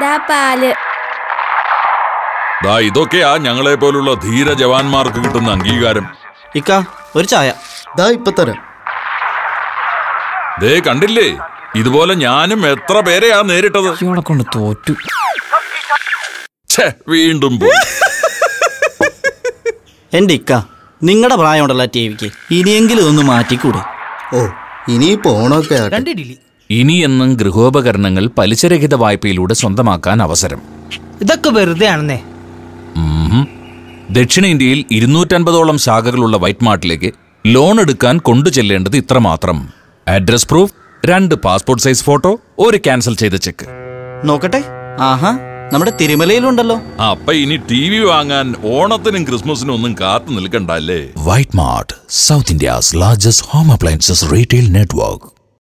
ദാ പാല് ദാ ഇതൊക്കെയാ ഞങ്ങളെ പോലുള്ള ധീര ജവാന്മാർക്ക് കിട്ടുന്ന അംഗീകാരം ഇക്ക ഒരു ചായ ദാ ഇപ്പൊ തരാം ദേ കണ്ടില്ലേ ഇതുപോലെ ഞാനും എത്ര പേരെയാ നേരിട്ടത് ഇവളെ കൊണ്ട് തോറ്റു ഛേ വീണ്ടും പോയി. എൻ്റെ ഇക്ക നിങ്ങളുടെ പ്രായമുണ്ടല്ലോ ടി വിക്ക് ഇനിയെങ്കിലും ഒന്ന് മാറ്റിക്കൂടെ ഓ ഇനിയിപ്പോ ഓണമൊക്കെ ആട്ടെ രണ്ട് ഇഡ്ഡലി ഇനിയെന്നും ഗൃഹോപകരണങ്ങൾ പലിശരഹിത വായ്പയിലൂടെ സ്വന്തമാക്കാൻ അവസരം ഇതൊക്കെ വെറുതെ ആണെന്നേ ഉം. ദക്ഷിണേന്ത്യയിൽ ഇരുന്നൂറ്റൻപതോളം ശാഖകളുള്ള വൈറ്റ് മാർട്ടിലേക്ക് ലോൺ എടുക്കാൻ കൊണ്ടു ചെല്ലേണ്ടത് ഇത്രമാത്രം അഡ്രസ് പ്രൂഫ് രണ്ട് പാസ്പോർട്ട് സൈസ് ഫോട്ടോ ഒരു ക്യാൻസൽ ചെയ്ത ചെക്ക് നോക്കട്ടെ ആഹാ നമ്മുടെ തിരുമലയിലുണ്ടല്ലോ അപ്പൊ ഇനി ടി വി വാങ്ങാൻ ഓണത്തിനും ക്രിസ്മസിനും ഒന്നും കാത്തു നിൽക്കണ്ട അല്ലേ White Mart South India's largest home appliances retail network